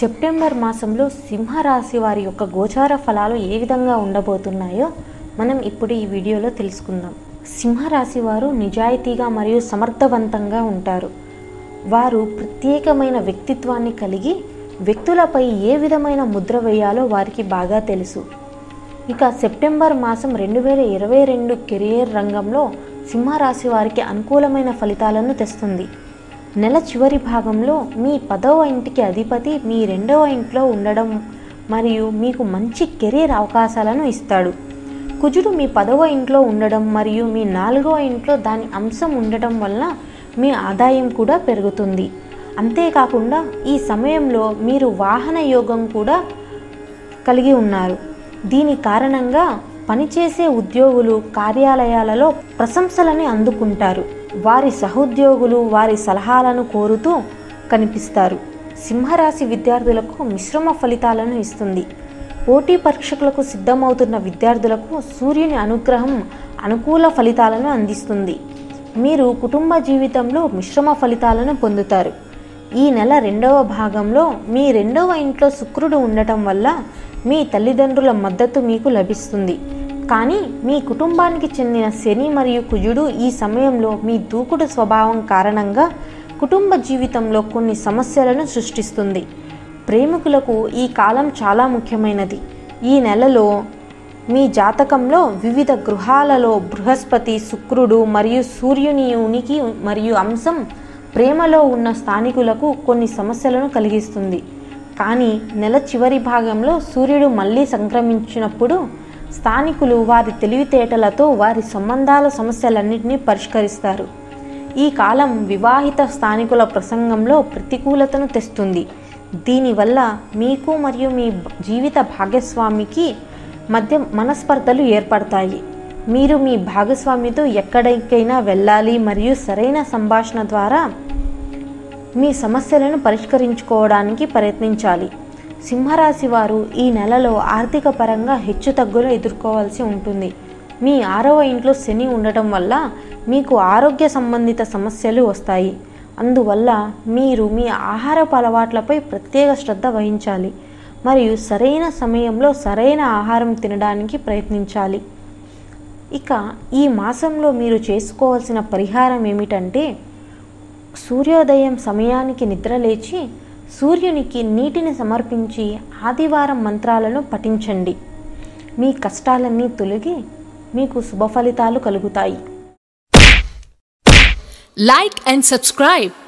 September మాసంలో సింహరాశి వారి యొక్క గోచార ఫలాలు ఏ విధంగా ఉండబోతున్నాయో మనం ఇప్పుడు ఈ వీడియోలో తెలుసుకుందాం సింహరాశి వారు నిజాయితీగా మరియు సమర్థవంతంగా ఉంటారు వారు ప్రత్యేకమైన వ్యక్తిత్వాన్ని కలిగి వ్యక్తులపై ఏ విధమైన ముద్ర వేయాలో వారికి బాగా తెలుసు ఇక సెప్టెంబర్ మాసం రెండు వేల ఇరవై రెండు కెరియర్ రంగంలో సింహరాశి వారికి అనుకూలమైన ఫలితాలను తెస్తుంది నెల చివరి భాగంలో మీ పదవ ఇంటికి అధిపతి మీ రెండవ ఇంట్లో ఉండడం మరియు మీకు మంచి కెరీర్ అవకాశాలను ఇస్తాడు కుజుడు మీ పదవ ఇంట్లో ఉండడం మరియు మీ నాలుగవ ఇంట్లో దాని అంశం ఉండటం వలన మీ ఆదాయం కూడా పెరుగుతుంది అంతేకాకుండా ఈ సమయంలో మీరు వాహన యోగం కూడా కలిగి ఉన్నారు దీని కారణంగా పనిచేసే ఉద్యోగులు కార్యాలయాలలో ప్రశంసలని అందుకుంటారు వారి సహోద్యోగులు వారి సలహాలను కోరుతూ కనిపిస్తారు సింహరాశి విద్యార్థులకు మిశ్రమ ఫలితాలను ఇస్తుంది పోటీ పరీక్షలకు సిద్ధమవుతున్న విద్యార్థులకు సూర్యుని అనుగ్రహం అనుకూల ఫలితాలను అందిస్తుంది మీరు కుటుంబ జీవితంలో మిశ్రమ ఫలితాలను పొందుతారు ఈ నెల రెండవ భాగంలో మీ రెండవ ఇంట్లో శుక్రుడు ఉండటం వల్ల మీ తల్లిదండ్రుల మద్దతు మీకు లభిస్తుంది కానీ మీ కుటుంబానికి చెందిన శని మరియు కుజుడు ఈ సమయంలో మీ దూకుడు స్వభావం కారణంగా కుటుంబ జీవితంలో కొన్ని సమస్యలను సృష్టిస్తుంది ప్రేమికులకు ఈ కాలం చాలా ముఖ్యమైనది ఈ నెలలో మీ జాతకంలో వివిధ గృహాలలో బృహస్పతి శుక్రుడు మరియు సూర్యుని ఉనికి మరియు అంశం ప్రేమలో ఉన్న స్థానికులకు కొన్ని సమస్యలను కలిగిస్తుంది కానీ నెల చివరి భాగంలో సూర్యుడు మళ్ళీ సంక్రమించినప్పుడు స్థానికులు వారి తెలివితేటలతో వారి సంబంధాల సమస్యలన్నింటినీ పరిష్కరిస్తారు ఈ కాలం వివాహిత స్థానికుల ప్రసంగంలో ప్రతికూలతను తెస్తుంది దీనివల్ల మీకు మరియు మీ జీవిత భాగస్వామికి మధ్య మనస్పర్ధలు ఏర్పడతాయి మీరు మీ భాగస్వామితో ఎక్కడికైనా వెళ్ళాలి మరియు సరైన సంభాషణ ద్వారా మీ సమస్యలను పరిష్కరించుకోవడానికి ప్రయత్నించాలి సింహరాశి వారు ఈ నెలలో ఆర్థిక పరంగా హెచ్చుతగ్గులు ఎదుర్కోవాల్సి ఉంటుంది మీ ఆరవ ఇంట్లో శని ఉండటం వల్ల మీకు ఆరోగ్య సంబంధిత సమస్యలు వస్తాయి అందువల్ల మీరు మీ ఆహారపు అలవాట్లపై ప్రత్యేక శ్రద్ధ వహించాలి మరియు సరైన సమయంలో సరైన ఆహారం తినడానికి ప్రయత్నించాలి ఇక ఈ మాసంలో మీరు చేసుకోవాల్సిన పరిహారం ఏమిటంటే సూర్యోదయం సమయానికి నిద్రలేచి సూర్యునికి నీటిని సమర్పించి ఆదివారం మంత్రాలను పఠించండి మీ కష్టాలన్నీ తొలగి మీకు శుభ ఫలితాలు కలుగుతాయి Like and subscribe